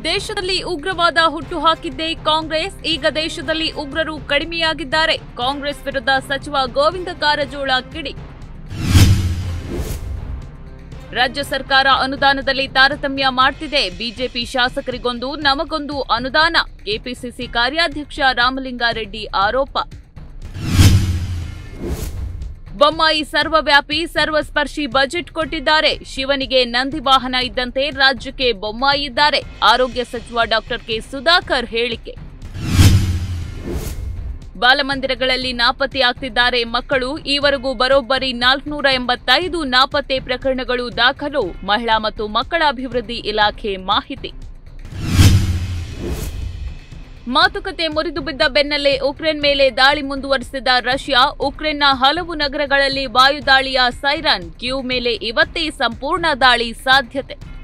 ದೇಶದಲ್ಲಿ ಉಗ್ರವಾದ ಹುಟ್ಟುಹಾಕಿದ್ದೇ ಕಾಂಗ್ರೆಸ್ ಈಗ ದೇಶದಲ್ಲಿ ಉಗ್ರರು ಕಡಿಮೆಯಾಗಿದ್ದಾರೆ ಕಾಂಗ್ರೆಸ್ ವಿರುದ್ಧ ಸಚಿವ ಗೋವಿಂದ ಕಾರಜೋಳ ಕಿಡಿ ರಾಜ್ಯ ಸರ್ಕಾರ ಅನುದಾನದಲ್ಲಿ ತಾರತಮ್ಯ ಮಾಡ್ತಿದೆ ಬಿಜೆಪಿ ಶಾಸಕರಿಗೊಂದು ನಮಗೊಂದು ಅನುದಾನ ಕೆಪಿಸಿಸಿ ಕಾರ್ಯಾಧ್ಯಕ್ಷ ರಾಮಲಿಂಗಾರೆಡ್ಡಿ ಆರೋಪ ಬೊಮ್ಮಾಯಿ ಸರ್ವವ್ಯಾಪಿ ಸರ್ವಸ್ಪರ್ಶಿ ಬಜೆಟ್ ಕೊಟ್ಟಿದ್ದಾರೆ ಶಿವನಿಗೆ ನಂದಿ ವಾಹನ ಇದ್ದಂತೆ ರಾಜ್ಯಕ್ಕೆ ಬೊಮ್ಮಾಯಿ ಇದ್ದಾರೆ ಆರೋಗ್ಯ ಸಚಿವ ಡಾಕ್ಟರ್ ಕೆ ಸುಧಾಕರ್ ಹೇಳಿಕೆ ಬಾಲಮಂದಿರಗಳಲ್ಲಿ ನಾಪತ್ತೆಯಾಗ್ತಿದ್ದಾರೆ ಮಕ್ಕಳು ಈವರೆಗೂ ಬರೋಬ್ಬರಿ ನಾಲ್ಕುನೂರ ಎಂಬತ್ತೈದು ನಾಪತ್ತೆ ಪ್ರಕರಣಗಳು ದಾಖಲು ಮಹಿಳಾ ಮತ್ತು ಮಕ್ಕಳ ಅಭಿವೃದ್ಧಿ ಇಲಾಖೆ ಮಾಹಿತಿ ಮಾತುಕತೆ ಮುರಿದು ಬಿದ್ದ ಬೆನ್ನಲ್ಲೇ ಉಕ್ರೇನ್ ಮೇಲೆ ದಾಳಿ ಮುಂದುವರೆಸಿದ ರಷ್ಯಾ ಉಕ್ರೇನ್ನ ಹಲವು ನಗರಗಳಲ್ಲಿ ವಾಯುದಾಳಿಯ ಸೈರನ್ ಕ್ಯೂ ಮೇಲೆ ಇವತ್ತೇ ಸಂಪೂರ್ಣ ದಾಳಿ ಸಾಧ್ಯತೆ